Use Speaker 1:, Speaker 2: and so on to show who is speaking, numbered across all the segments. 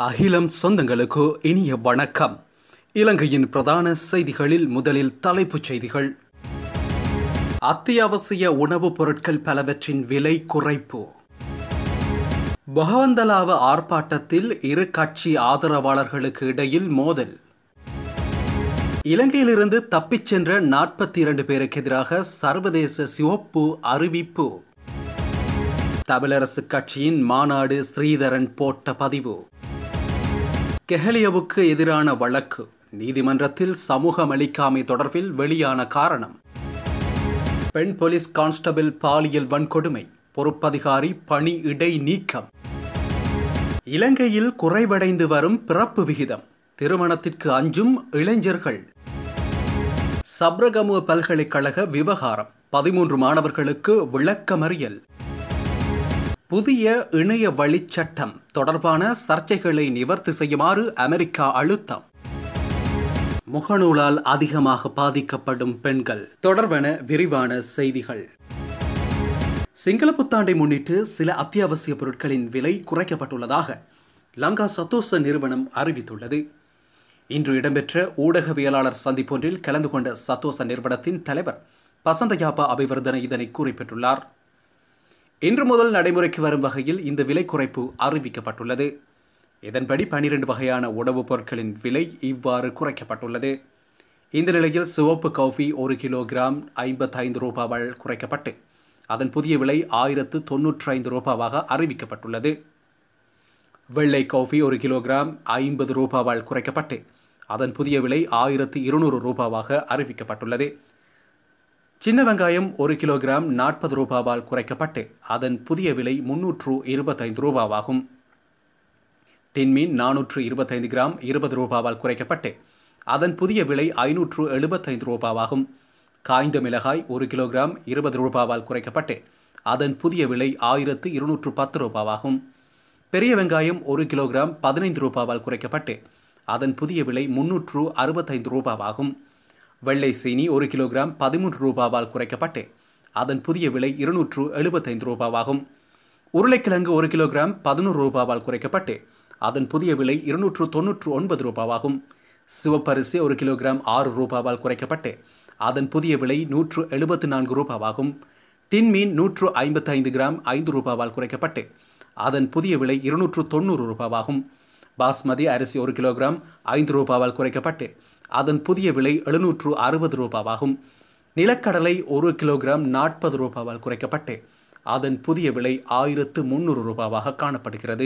Speaker 1: அகிலம் சொந்தங்களுக்கு இனிய வணக்கம் இலங்கையின் பிரதான செய்திகளில் முதலில் தலைப்புச் செய்திகள் அத்தியாவசிய உணவுப் பொருட்கள் பலவற்றின் விலை குறைப்பு பகவந்தலாவ ஆர்ப்பாட்டத்தில் இரு கட்சி ஆதரவாளர்களுக்கு இடையில் மோதல் இலங்கையிலிருந்து தப்பிச் சென்ற நாற்பத்தி இரண்டு பேருக்கு எதிராக சர்வதேச சிவப்பு அறிவிப்பு தமிழரசு கட்சியின் மாநாடு ஸ்ரீதரன் போட்ட பதிவு கெஹலியவுக்கு எதிரான வழக்கு நீதிமன்றத்தில் சமூகம் அளிக்காமை தொடர்பில் வெளியான காரணம் பெண் போலீஸ் கான்ஸ்டபிள் பாலியல் வன்கொடுமை பொறுப்பதிகாரி பணி இடை நீக்கம் இலங்கையில் குறைவடைந்து வரும் பிறப்பு விகிதம் திருமணத்திற்கு அஞ்சும் இளைஞர்கள் சப்ரகமுவ பல்கலைக்கழக விவகாரம் பதிமூன்று மாணவர்களுக்கு விளக்கமறியல் புதிய இணைய வழிச் சட்டம் தொடர்பான சர்ச்சைகளை நிவர்த்தி செய்யுமாறு அமெரிக்கா அழுத்தம் முகநூலால் அதிகமாக பாதிக்கப்படும் பெண்கள் தொடர்பான விரிவான செய்திகள் சிங்கள புத்தாண்டை முன்னிட்டு சில அத்தியாவசிய பொருட்களின் விலை குறைக்கப்பட்டுள்ளதாக லங்கா சத்தோச நிறுவனம் அறிவித்துள்ளது இன்று இடம்பெற்ற ஊடகவியலாளர் சந்திப்பொன்றில் கலந்து கொண்ட சத்தோச நிறுவனத்தின் தலைவர் பசந்தயாபா அபிவர்தன இதனை குறிப்பிட்டுள்ளார் இன்று முதல் நடைமுறைக்கு வரும் வகையில் இந்த விலை குறைப்பு அறிவிக்கப்பட்டுள்ளது இதன்படி பனிரெண்டு வகையான உணவுப் பொருட்களின் விலை இவ்வாறு குறைக்கப்பட்டுள்ளது இந்த நிலையில் சிவப்பு காஃபி ஒரு கிலோகிராம் ஐம்பத்தைந்து ரூபாவால் குறைக்கப்பட்டு அதன் புதிய விலை ஆயிரத்து தொன்னூற்றி ஐந்து ரூபாவாக அறிவிக்கப்பட்டுள்ளது வெள்ளை காஃபி ஒரு கிலோகிராம் ஐம்பது ரூபாவால் குறைக்கப்பட்டு அதன் புதிய விலை ஆயிரத்து இருநூறு ரூபாவாக அறிவிக்கப்பட்டுள்ளது சின்ன வெங்காயம் ஒரு கிலோகிராம் நாற்பது ரூபாவால் குறைக்கப்பட்டு அதன் புதிய விலை முன்னூற்று இருபத்தைந்து ரூபாவாகும் டின்மீன் நானூற்று இருபத்தைந்து கிராம் இருபது ரூபாவால் குறைக்கப்பட்டு அதன் புதிய விலை ஐநூற்று எழுபத்தைந்து ரூபாவாகும் காய்ந்த மிளகாய் ஒரு கிலோகிராம் இருபது ரூபாவால் குறைக்கப்பட்டு அதன் புதிய விலை ஆயிரத்து இருநூற்று பத்து ரூபாவாகும் பெரிய வெங்காயம் ஒரு கிலோகிராம் பதினைந்து ரூபாவால் குறைக்கப்பட்டு அதன் புதிய விலை முன்னூற்று அறுபத்தைந்து ரூபாவாகும் வெள்ளை சீனி ஒரு கிலோகிராம் பதிமூன்று ரூபாவால் குறைக்கப்பட்டு அதன் புதிய விலை இருநூற்று எழுபத்தைந்து ரூபாவாகும் உருளைக்கிழங்கு ஒரு கிலோகிராம் பதினோரு ரூபாவால் குறைக்கப்பட்டு அதன் புதிய விலை இருநூற்று தொன்னூற்று ஒன்பது ரூபாவாகும் சிவப்பரிசி ஒரு கிலோகிராம் ஆறு ரூபாவால் குறைக்கப்பட்டு அதன் புதிய விலை நூற்று எழுபத்து நான்கு ரூபாவாகும் டின்மீன் நூற்று ஐம்பத்தைந்து கிராம் ஐந்து ரூபாவால் குறைக்கப்பட்டு அதன் புதிய விலை இருநூற்று தொண்ணூறு ரூபாவாகும் பாஸ்மதி அரிசி ஒரு கிலோகிராம் ஐந்து ரூபாவால் குறைக்கப்பட்டு அதன் புதிய விலை எழுநூற்று அறுபது ரூபாவாகும் நிலக்கடலை ஒரு கிலோகிராம் நாற்பது ரூபாவால் குறைக்கப்பட்டு அதன் புதிய விலை ஆயிரத்து முன்னூறு ரூபாவாக காணப்படுகிறது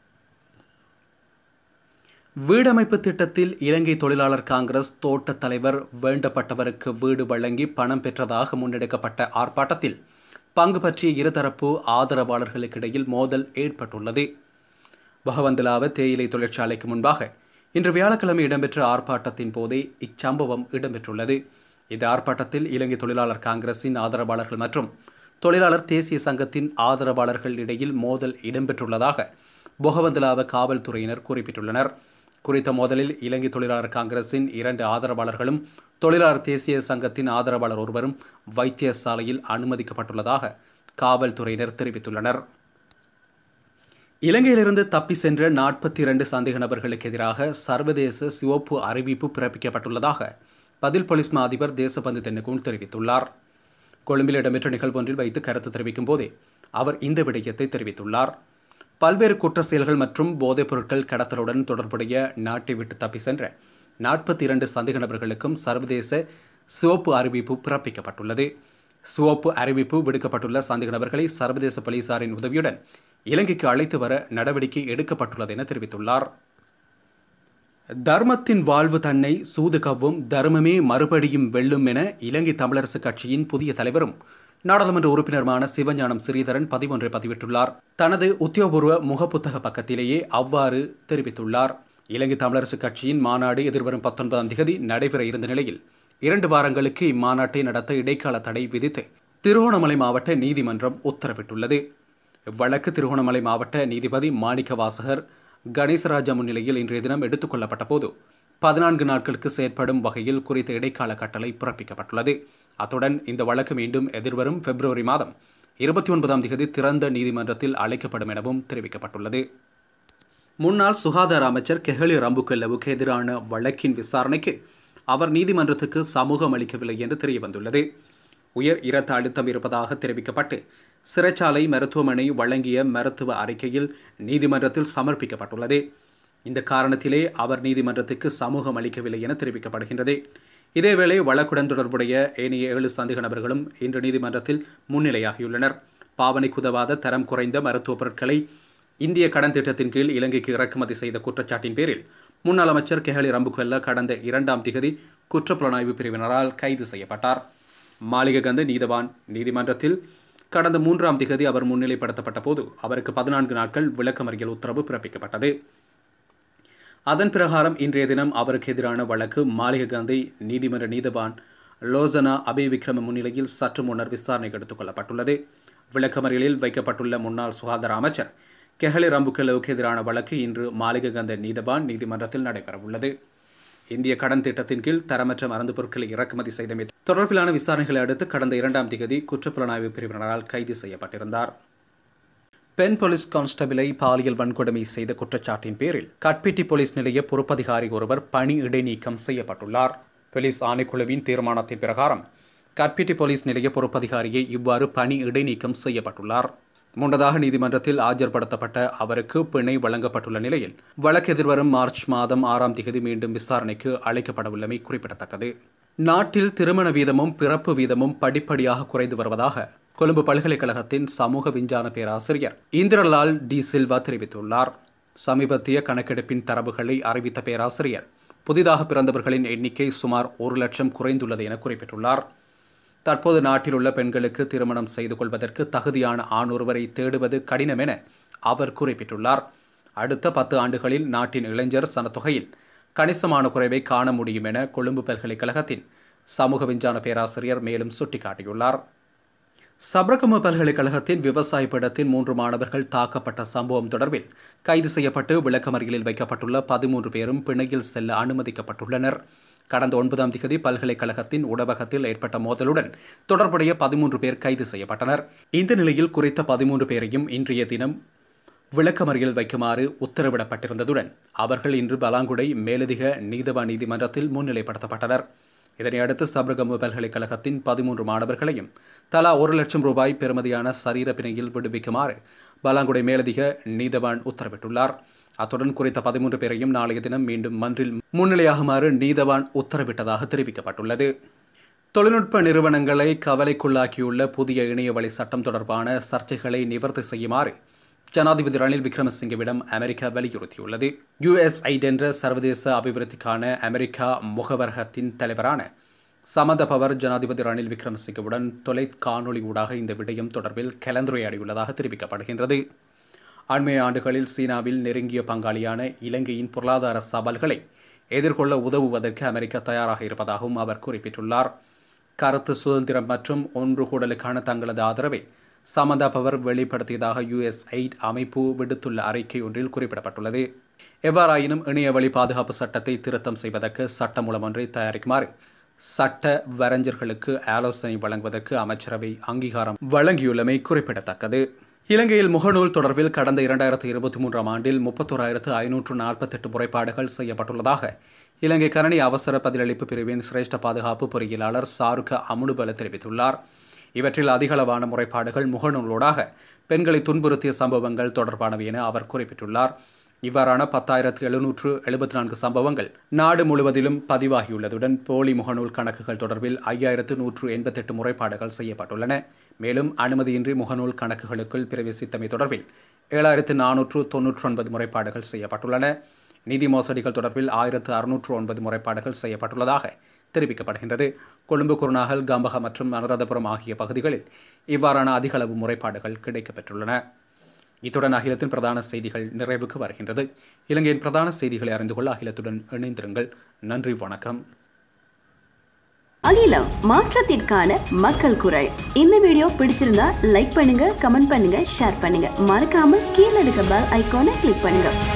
Speaker 1: வீடமைப்பு திட்டத்தில் இலங்கை தொழிலாளர் காங்கிரஸ் தோட்ட தலைவர் வேண்டப்பட்டவருக்கு வீடு வழங்கி பணம் பெற்றதாக முன்னெடுக்கப்பட்ட ஆர்ப்பாட்டத்தில் பங்கு பற்றிய இருதரப்பு ஆதரவாளர்களுக்கிடையில் மோதல் ஏற்பட்டுள்ளது பகவந்தலாவ தேயிலை தொழிற்சாலைக்கு முன்பாக இன்று வியாழக்கிழமை இடம்பெற்ற ஆர்ப்பாட்டத்தின் போதே இச்சம்பவம் இடம்பெற்றுள்ளது இந்த ஆர்ப்பாட்டத்தில் இலங்கை தொழிலாளர் காங்கிரசின் ஆதரவாளர்கள் மற்றும் தொழிலாளர் தேசிய சங்கத்தின் ஆதரவாளர்கள் இடையில் மோதல் இடம்பெற்றுள்ளதாக பொகவந்தலாவ காவல்துறையினர் குறிப்பிட்டுள்ளனர் குறித்த மோதலில் இலங்கை தொழிலாளர் காங்கிரசின் இரண்டு ஆதரவாளர்களும் தொழிலாளர் தேசிய சங்கத்தின் ஆதரவாளர் ஒருவரும் வைத்தியசாலையில் அனுமதிக்கப்பட்டுள்ளதாக காவல்துறையினர் தெரிவித்துள்ளனர் இலங்கையிலிருந்து தப்பி சென்ற நாற்பத்தி இரண்டு சந்தேக நபர்களுக்கு எதிராக சர்வதேச சிவப்பு அறிவிப்பு பிறப்பிக்கப்பட்டுள்ளதாக பதில் போலீஸ் மா அதிபர் தேசபந்து தென்னகுன் தெரிவித்துள்ளார் கொழும்பில் இடம்பெற்ற நிகழ்வொன்றில் வைத்து கருத்து தெரிவிக்கும் போதே அவர் இந்த விடயத்தை தெரிவித்துள்ளார் பல்வேறு குற்ற செயல்கள் மற்றும் போதைப் பொருட்கள் கடத்தலுடன் தொடர்புடைய நாட்டை விட்டு தப்பி சென்ற நாற்பத்தி இரண்டு சந்தேக நபர்களுக்கும் சர்வதேச சிவப்பு அறிவிப்பு பிறப்பிக்கப்பட்டுள்ளது சிவப்பு அறிவிப்பு விடுக்கப்பட்டுள்ள சந்தேக நபர்களை சர்வதேச போலீசாரின் உதவியுடன் இலங்கைக்கு அழைத்து வர நடவடிக்கை எடுக்கப்பட்டுள்ளது என தெரிவித்துள்ளார் தர்மத்தின் வாழ்வு தன்னை சூது கவ்வும் தர்மமே மறுபடியும் வெல்லும் என இலங்கை தமிழரசு கட்சியின் புதிய தலைவரும் நாடாளுமன்ற உறுப்பினருமான சிவஞானம் ஸ்ரீதரன் பதிவொன்றை பதிவிட்டுள்ளார் தனது உத்தியோகபூர்வ முகப்புத்தக பக்கத்திலேயே அவ்வாறு தெரிவித்துள்ளார் இலங்கை தமிழரசு கட்சியின் மாநாடு எதிர்வரும் பத்தொன்பதாம் தேதி நடைபெற இருந்த நிலையில் இரண்டு வாரங்களுக்கு இம்மாநாட்டை நடத்த இடைக்கால தடை விதித்து திருகோணமலை மாவட்ட நீதிமன்றம் உத்தரவிட்டுள்ளது இவ்வழக்கு திருகோணமலை மாவட்ட நீதிபதி மாணிக்க வாசகர் கணேசராஜா முன்னிலையில் இன்றைய தினம் எடுத்துக் கொள்ளப்பட்ட போது பதினான்கு நாட்களுக்கு செயற்படும் வகையில் குறித்த இடைக்கால கட்டளை பிறப்பிக்கப்பட்டுள்ளது அத்துடன் இந்த வழக்கு மீண்டும் எதிர்வரும் பிப்ரவரி மாதம் இருபத்தி ஒன்பதாம் தேதி திறந்த நீதிமன்றத்தில் அழைக்கப்படும் எனவும் தெரிவிக்கப்பட்டுள்ளது முன்னாள் சுகாதார அமைச்சர் கெஹலி ரம்புக்கெல்லவுக்கு எதிரான வழக்கின் விசாரணைக்கு அவர் நீதிமன்றத்துக்கு சமூகம் அளிக்கவில்லை என்று தெரிய வந்துள்ளது உயர் இரத்த அழுத்தம் இருப்பதாக தெரிவிக்கப்பட்டு சிறைச்சாலை மருத்துவமனை வழங்கிய மருத்துவ அறிக்கையில் நீதிமன்றத்தில் சமர்ப்பிக்கப்பட்டுள்ளது இந்த காரணத்திலே அவர் நீதிமன்றத்துக்கு சமூகம் அளிக்கவில்லை என தெரிவிக்கப்படுகின்றது இதேவேளை வழக்குடன் தொடர்புடைய ஏனைய ஏழு சந்தேக நபர்களும் இன்று நீதிமன்றத்தில் முன்னிலையாகியுள்ளனர் பாவனைக்கு உதவாத தரம் குறைந்த மருத்துவப் பொருட்களை இந்திய கடன் திட்டத்தின் கீழ் இலங்கைக்கு இறக்குமதி செய்த குற்றச்சாட்டின் பேரில் முன்னாள் அமைச்சர் கெஹலி ரம்புக்வெல்ல கடந்த இரண்டாம் திகதி குற்றப்புலனாய்வு பிரிவினரால் கைது செய்யப்பட்டார் மாளிககந்த நீதவான் நீதிமன்றத்தில் கடந்த மூன்றாம் திகதி அவர் முன்னிலைப்படுத்தப்பட்ட போது அவருக்கு பதினான்கு நாட்கள் விளக்கமறியல் உத்தரவு பிறப்பிக்கப்பட்டது அதன் பிரகாரம் இன்றைய தினம் அவருக்கு எதிரான வழக்கு மாளிககாந்தி நீதிமன்ற நீதவான் லோசனா அபய் விக்ரம முன்னிலையில் சற்று முன்னர் விசாரணைக்கு எடுத்துக் கொள்ளப்பட்டுள்ளது விளக்கமறியலில் வைக்கப்பட்டுள்ள முன்னாள் சுகாதார அமைச்சர் கெஹலி ரம்புக்கெலவுக்கு எதிரான வழக்கு இன்று மாளிககந்த நீதவான் நீதிமன்றத்தில் நடைபெறவுள்ளது இந்திய கடன் திட்டத்தின் கீழ் தரமற்ற மருந்து பொருட்களை இறக்குமதி செய்தமை தொடர்பிலான விசாரணைகளை அடுத்து கடந்த இரண்டாம் திகதி குற்றப்புலனாய்வு பிரிவினரால் கைது செய்யப்பட்டிருந்தார் பெண் போலீஸ் கான்ஸ்டபிளை பாலியல் வன்கொடுமை செய்த குற்றச்சாட்டின் பேரில் கட்பிட்டி போலீஸ் நிலைய பொறுப்பதிகாரி ஒருவர் பணி இடைநீக்கம் செய்யப்பட்டுள்ளார் போலீஸ் ஆணைக்குழுவின் தீர்மானத்தின் பிரகாரம் கட்பிட்டி போலீஸ் நிலைய பொறுப்பதிகாரியை இவ்வாறு பணி இடைநீக்கம் செய்யப்பட்டுள்ளார் முன்னதாக நீதிமன்றத்தில் ஆஜர்படுத்தப்பட்ட அவருக்கு பிணை வழங்கப்பட்டுள்ள நிலையில் வழக்கு எதிர்வரும் மார்ச் மாதம் ஆறாம் தேதி மீண்டும் விசாரணைக்கு அழைக்கப்படவுள்ளமை குறிப்பிடத்தக்கது நாட்டில் திருமண வீதமும் பிறப்பு வீதமும் படிப்படியாக குறைந்து வருவதாக கொழும்பு பல்கலைக்கழகத்தின் சமூக விஞ்ஞான பேராசிரியர் இந்திரலால் டி சில்வா தெரிவித்துள்ளார் சமீபத்திய கணக்கெடுப்பின் தரவுகளை அறிவித்த பேராசிரியர் புதிதாக பிறந்தவர்களின் எண்ணிக்கை சுமார் ஒரு லட்சம் குறைந்துள்ளது என குறிப்பிட்டுள்ளார் தற்போது நாட்டில் உள்ள பெண்களுக்கு திருமணம் செய்து கொள்வதற்கு தகுதியான ஆண் ஒருவரை தேடுவது கடினம் என அவர் குறிப்பிட்டுள்ளார் அடுத்த பத்து ஆண்டுகளில் நாட்டின் இளைஞர் சனத்தொகையில் கணிசமான குறைவை காண முடியும் என கொழும்பு பல்கலைக்கழகத்தின் சமூக விஞ்ஞான பேராசிரியர் மேலும் சுட்டிக்காட்டியுள்ளார் சப்ரகம பல்கலைக்கழகத்தின் விவசாய பீடத்தின் மூன்று மாணவர்கள் தாக்கப்பட்ட சம்பவம் தொடர்பில் கைது செய்யப்பட்டு விளக்கமறியலில் வைக்கப்பட்டுள்ள பதிமூன்று பேரும் பிணையில் செல்ல அனுமதிக்கப்பட்டுள்ளனர் கடந்த ஒன்பதாம் திகதி பல்கலைக்கழகத்தின் உணவகத்தில் ஏற்பட்ட மோதலுடன் தொடர்புடைய பதிமூன்று பேர் கைது செய்யப்பட்டனர் இந்த நிலையில் குறித்த பதிமூன்று பேரையும் இன்றைய தினம் விளக்கமறியல் வைக்குமாறு உத்தரவிடப்பட்டிருந்ததுடன் அவர்கள் இன்று பலாங்குடை மேலதிக நீதவான் நீதிமன்றத்தில் முன்னிலைப்படுத்தப்பட்டனர் இதனையடுத்து சபரகமு பல்கலைக்கழகத்தின் பதிமூன்று மாணவர்களையும் தலா ஒரு லட்சம் ரூபாய் பெறுமதியான சரீர பிணையில் விடுவிக்குமாறு பலாங்குடை மேலதிக நீதவான் உத்தரவிட்டுள்ளார் அத்துடன் குறித்த பதிமூன்று பேரையும் நாளைய தினம் மீண்டும் மன்றில் முன்னிலையாகுமாறு நீதவான் உத்தரவிட்டதாக தெரிவிக்கப்பட்டுள்ளது தொழில்நுட்ப நிறுவனங்களை கவலைக்குள்ளாக்கியுள்ள புதிய இணையவழி சட்டம் தொடர்பான சர்ச்சைகளை நிவர்த்தி செய்யுமாறு ஜனாதிபதி ரணில் விக்ரமசிங்கவிடம் அமெரிக்கா வலியுறுத்தியுள்ளது யுஎஸ்ஐட் என்ற சர்வதேச அபிவிருத்திக்கான அமெரிக்கா முகவரகத்தின் தலைவரான சமந்த பவர் ஜனாதிபதி ரணில் விக்ரமசிங்கவுடன் தொலை காணொலி ஊடாக இந்த விடயம் தொடர்பில் கலந்துரையாடியுள்ளதாக தெரிவிக்கப்படுகின்றது அண்மைய ஆண்டுகளில் சீனாவில் நெருங்கிய பங்காளியான இலங்கையின் பொருளாதார சவால்களை எதிர்கொள்ள உதவுவதற்கு அமெரிக்கா தயாராக இருப்பதாகவும் அவர் குறிப்பிட்டுள்ளார் கருத்து சுதந்திரம் மற்றும் ஒன்று கூடலுக்கான தங்களது ஆதரவை சமந்தா பவர் வெளிப்படுத்தியதாக யுஎஸ்ஐட் அமைப்பு விடுத்துள்ள அறிக்கை ஒன்றில் குறிப்பிடப்பட்டுள்ளது எவ்வாறாயினும் இணையவழி பாதுகாப்பு சட்டத்தை திருத்தம் செய்வதற்கு சட்டமூலம் ஒன்றை தயாரிக்குமாறு சட்ட வரைஞர்களுக்கு ஆலோசனை வழங்குவதற்கு அமைச்சரவை அங்கீகாரம் வழங்கியுள்ளமை குறிப்பிடத்தக்கது இலங்கையில் முகநூல் தொடர்பில் கடந்த இரண்டாயிரத்தி இருபத்தி மூன்றாம் ஆண்டில் முப்பத்தோராயிரத்து ஐநூற்று நாற்பத்தெட்டு முறைப்பாடுகள் செய்யப்பட்டுள்ளதாக இலங்கை கரணி அவசர பதிலளிப்பு பிரிவின் சிரேஷ்ட பாதுகாப்பு பொறியியலாளர் சாருக அமுனுபல தெரிவித்துள்ளார் இவற்றில் அதிகளவான முறைப்பாடுகள் முகநூலோடாக பெண்களை துன்புறுத்திய சம்பவங்கள் தொடர்பானவை என அவர் குறிப்பிட்டுள்ளார் இவ்வாறான பத்தாயிரத்து எழுநூற்று எழுபத்தி நான்கு சம்பவங்கள் நாடு முழுவதிலும் பதிவாகியுள்ளதுடன் போலி முகநூல் கணக்குகள் தொடர்பில் ஐயாயிரத்து நூற்று எண்பத்தெட்டு முறைப்பாடுகள் செய்யப்பட்டுள்ளன மேலும் அனுமதியின்றி முகநூல் கணக்குகளுக்குள் பிரவேசித்தமை தொடர்பில் ஏழாயிரத்து நானூற்று தொன்னூற்றி ஒன்பது முறைப்பாடுகள் செய்யப்பட்டுள்ளன நிதி மோசடிகள் தொடர்பில் ஆயிரத்து அறுநூற்று ஒன்பது முறைப்பாடுகள் செய்யப்பட்டுள்ளதாக தெரிவிக்கப்படுகின்றது கொழும்பு குருநாகல் கம்பக மற்றும் அனுராதபுரம் ஆகிய பகுதிகளில் இவ்வாறான அதிகளவு முறைப்பாடுகள் கிடைக்கப்பெற்றுள்ளன இத்துடன் அகிலத்தின் பிரதான செய்திகள் நிறைவுக்கு வருகின்றது இலங்கையின் பிரதான செய்திகளை அறிந்து கொள்ள அகிலத்துடன் இணைந்திருங்கள் நன்றி வணக்கம்
Speaker 2: அகிலம் மாற்றத்திற்கான மக்கள் குரல் இந்த வீடியோ பிடிச்சிருந்தா லைக் பண்ணுங்க கமெண்ட் பண்ணுங்க ஷேர் பண்ணுங்க மறக்காம கீழே இருக்க பெல் ஐகானை கிளிக் பண்ணுங்க